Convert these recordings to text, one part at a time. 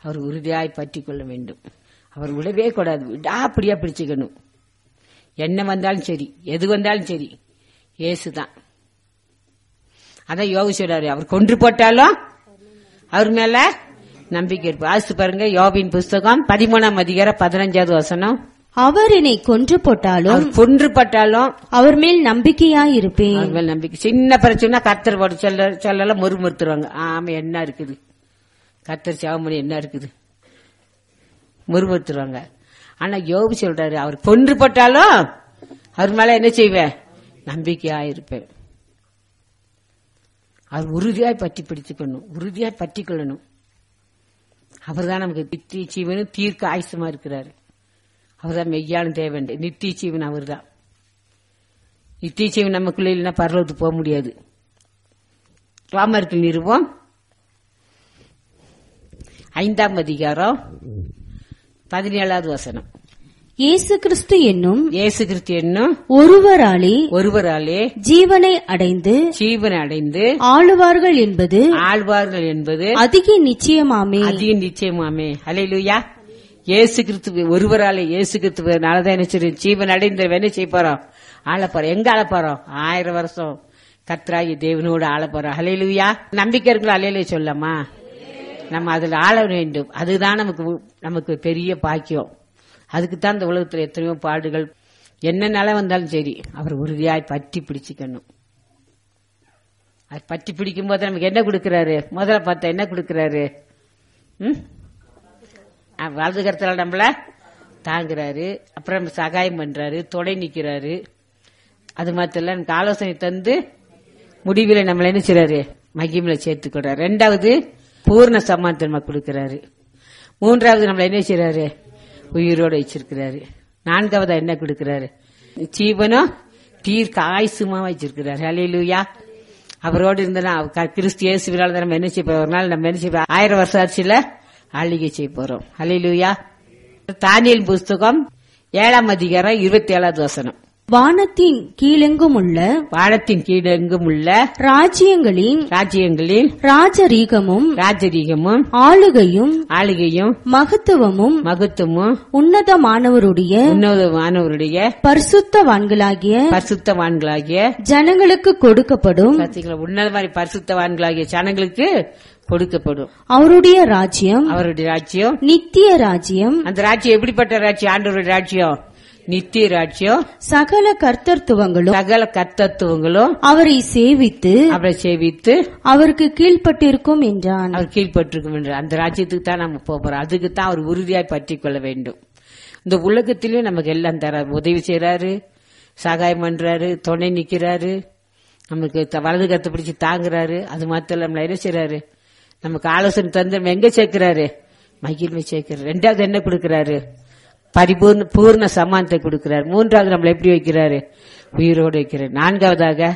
அவர் உறுதியாய் பற்றி கொள்ள வேண்டும் அவர் விடவே கூடாது விடாப்படியா பிடிச்சுக்கணும் என்ன வந்தாலும் சரி எது வந்தாலும் சரி இயேசுதான் அதான் யோகு சொல்றாரு அவர் கொன்று போட்டாலும் அவர் மேல நம்பிக்கை இருப்பு ஆசித்து பாருங்க யோபின் புஸ்தகம் பதிமூணாம் அதிகாரம் பதினஞ்சாவது வசனம் அவர் என்னை கொன்று போட்டாலும் அவர் கொன்று பட்டாலும் அவர் மேல் நம்பிக்கையாயிருப்பேன் அவர் மேல நம்பிக்கை சின்ன பிரச்சனை கத்தர் போட சொல்ல சொல்லலாம் முறுமுறுத்துருவாங்க ஆமா என்ன இருக்குது கத்தர் சாவமணி என்ன இருக்குது முறுமுறுத்துருவாங்க ஆனா யோபு சொல்றாரு அவர் கொன்று போட்டாலும் அவர் மேல என்ன செய்வேன் நம்பிக்கையா இருப்பேன் அவர் உறுதியாய் பற்றி பிடித்துக்கணும் உறுதியாய் பற்றி கொள்ளணும் அவர் தான் நமக்கு நித்திய ஜீவனும் தீர்க்க ஆயுசமா இருக்கிறாரு அவர் தான் மெய்யான தேவன் நித்திய ஜீவன் அவர் தான் நித்திய ஜீவன் நமக்குள்ள இல்லைன்னா பரலோகத்துக்கு போக முடியாது ராமருக்கு நிறுவம் ஐந்தாம் அதிகாரம் பதினேழாவது வசனம் இயேசு கிறிஸ்து என்னும் இயேசு கிறிஸ்து என்னும் ஒருவராலே ஒருவராலே ஜீவனை அடைந்து ஜீவன் அடைந்து ஆளுவார்கள் என்பது ஆழ்வார்கள் என்பது அதிக நிச்சயமாமே அதிக நிச்சயமாமே அலையிலுயா இயேசு கிறிஸ்து ஒருவராலே இயேசு கிறிஸ்துவனாலதான் என்ன செய்யும் ஜீவன் அடைந்த என்ன செய்ய போறோம் ஆள போறோம் எங்க ஆள போறோம் ஆயிரம் வருஷம் கத்ராயி தேவனோடு ஆள போறோம் அலையிலுயா நம்பிக்கை இருக்குல்ல அலையில சொல்லாமா நம்ம அதுல ஆள வேண்டும் அதுதான் நமக்கு நமக்கு பெரிய பாக்கியம் அதுக்கு தான் இந்த உலகத்துல எத்தனையோ பாடுகள் என்ன நிலை வந்தாலும் சரி அவர் உறுதியாய் பற்றி பிடிச்சுக்கணும் அது பற்றி பிடிக்கும் போது நமக்கு என்ன கொடுக்கறாரு முதல்ல பார்த்தா என்ன கொடுக்கறாரு ம் அஹ் வலது கருத்துல நம்மள தாங்குறாரு அப்புறம் நம்ம சகாயம் பண்றாரு துணை நிக்கிறாரு அது மாத்திரம் எனக்கு ஆலோசனை தந்து முடிவில நம்மள என்ன செய்றாரு மகிமில சேர்த்துக்கிறாரு ரெண்டாவது பூர்ண சமானத்தை நமக்கு கொடுக்கறாரு மூன்றாவது நம்மள என்ன செய்றாரு உயிரோட வச்சிருக்கிறாரு நான்காவது என்ன கொடுக்கறாரு ஜீவனும் தீர்க்க ஆயுசுமா வச்சிருக்கிறாரு அலையிலுயா அவரோடு இருந்தனா கிறிஸ்து இயேசுவினால நம்ம என்ன செய்ய போறோம் ஒரு நாள் நம்ம என்ன செய்ய போறோம்? ஆயிரம் வருஷம் ஆட்சியில ஆளுகை செய்ய போறோம் அலையிலுயா தானியல் புஸ்தகம் ஏழாம் அதிகாரம் இருபத்தி ஏழாவது வசனம் வானத்தின் கீழெங்கும் உள்ள வானத்தின் கீழெங்கும் உள்ள ராஜ்யங்களின் ராஜ்யங்களில் ராஜரீகமும் ராஜரீகமும் ஆளுகையும் ஆளுகையும் மகத்துவமும் மகத்துவமும் உன்னதமானவருடைய உன்னதமானவருடைய பரிசுத்தவான்களாகிய பரிசுத்தவான்களாகிய ஜனங்களுக்கு கொடுக்கப்படும் பார்த்தீங்களா உன்னத மாதிரி பரிசுத்தவான்களாகிய ஜனங்களுக்கு கொடுக்கப்படும் அவருடைய ராஜ்யம் அவருடைய ராஜ்யம் நித்திய ராஜ்யம் அந்த ராஜ்யம் எப்படிப்பட்ட ராஜ்யம் ஆண்டவருடைய ராஜ்யம் நித்திய ராஜ்யம் சகல கர்த்தர்த்துவங்களும் சகல கர்த்தத்துவங்களும் அவரை சேவித்து அவரை சேவித்து அவருக்கு கீழ்ப்பட்டிருக்கும் என்றான் அவர் கீழ்பட்டிருக்கும் என்று அந்த ராஜ்யத்துக்கு தான் நம்ம போக போறோம் அதுக்கு தான் அவர் உறுதியாய் பற்றி கொள்ள வேண்டும் இந்த உலகத்திலயும் நமக்கு எல்லாம் தராரு உதவி செய்யறாரு சகாயம் பண்றாரு துணை நிக்கிறாரு நமக்கு த- வலது கத்தை பிடிச்சு தாங்குறாரு அது மாத்திரம் நம்மள என்ன செய்யறாரு நமக்கு ஆலோசனை தந்து நம்ம எங்க சேர்க்கிறாரு மகிழ்மை சேர்க்கிறாரு ரெண்டாவது என்ன கொடுக்கறாரு பரிபூர்ண பூர்ண சமானத்தை கொடுக்கிறார் மூன்றாவது நம்மளை எப்படி வைக்கிறாரு உயிரோடு வைக்கிறார் நான்காவதாக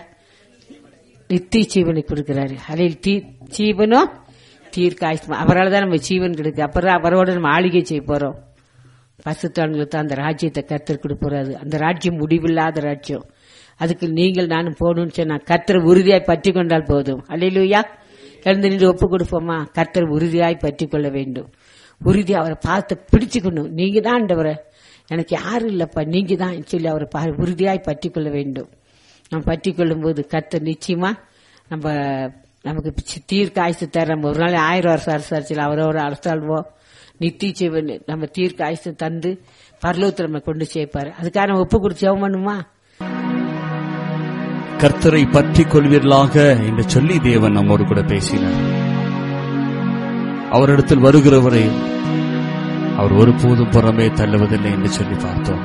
நித்திய ஜீவனை கொடுக்கிறாரு அதில் தீ ஜீவனும் தீர்க்க ஆயுஷ்மா அவரால் தான் நம்ம ஜீவன் கிடைக்கு அப்புறம் அவரோட நம்ம ஆளுகை செய்ய போறோம் பசுத்தான்களுக்கு அந்த ராஜ்யத்தை கத்தர் கொடுப்பறாரு அந்த ராஜ்யம் முடிவில்லாத ராஜ்யம் அதுக்கு நீங்கள் நானும் போகணும்னு சொன்னா கத்தர் உறுதியாய் பற்றி கொண்டால் போதும் அல்லையிலுயா எழுந்து நின்று ஒப்பு கொடுப்போமா கத்தர் உறுதியாய் பற்றி கொள்ள வேண்டும் உறுதி அவரை பார்த்து பிடிச்சுக்கணும் நீங்க தான் ஆண்டவரை எனக்கு யாரும் இல்லப்பா நீங்க தான் சொல்லி அவரை பா- உறுதியாய் பற்றி கொள்ள வேண்டும் நம்ம பற்றி கொள்ளும் போது கத்தர் நிச்சயமா நம்ம நமக்கு பிச்ச- தீர்க்க ஆயுசு தர நம்ம ஒரு நாள் ஆயிரம் வருஷம் அரசாட்சியில் அவரோட அரசாள்வோம் நித்திய ஜீவன் நம்ம தீர்க்க ஆயுசு தந்து பரலோகத்தில் நம்ம கொண்டு சேர்ப்பாரு அதுக்காக நம்ம ஒப்பு கொடுத்து ஜெபம் பண்ணுமா கர்த்தரை பற்றிக் கொள்வீர்களாக என்று சொல்லி தேவன் நம்மோடு கூட பேசினார் அவரிடத்தில் வருகிறவரை அவர் ஒருபோதும் புறமே தள்ளுவதில்லை என்று சொல்லி பார்த்தோம்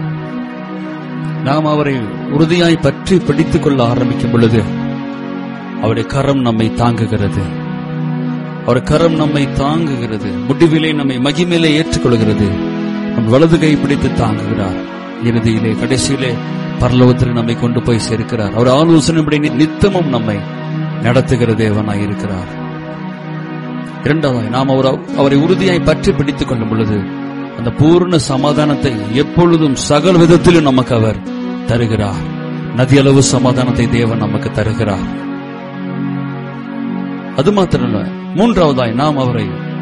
நாம் அவரை உறுதியாய் பற்றி பிடித்துக் கொள்ள ஆரம்பிக்கும் பொழுது அவருடைய கரம் நம்மை தாங்குகிறது அவர் கரம் நம்மை தாங்குகிறது முடிவிலே நம்மை மகிமையிலே ஏற்றுக்கொள்கிறது நம் வலது கை பிடித்து தாங்குகிறார் இறுதியிலே கடைசியிலே பரலோகத்தில் நம்மை கொண்டு போய் சேர்க்கிறார் அவர் ஆலோசனைப்படி நி- நித்தமும் நம்மை நடத்துகிற தேவனாய் இருக்கிறார் இரண்டாவதாய் நாம் அவர் அவரை உறுதியாய் பற்றி பிடித்துக் கொள்ளும் பொழுது அந்த பூர்ண சமாதானத்தை எப்பொழுதும் சகல விதத்திலும் நமக்கு அவர் தருகிறார் நதியளவு சமாதானத்தை தேவன் நமக்கு தருகிறார் அது மாத்திரமல்ல மூன்றாவதாய் நாம் அவரை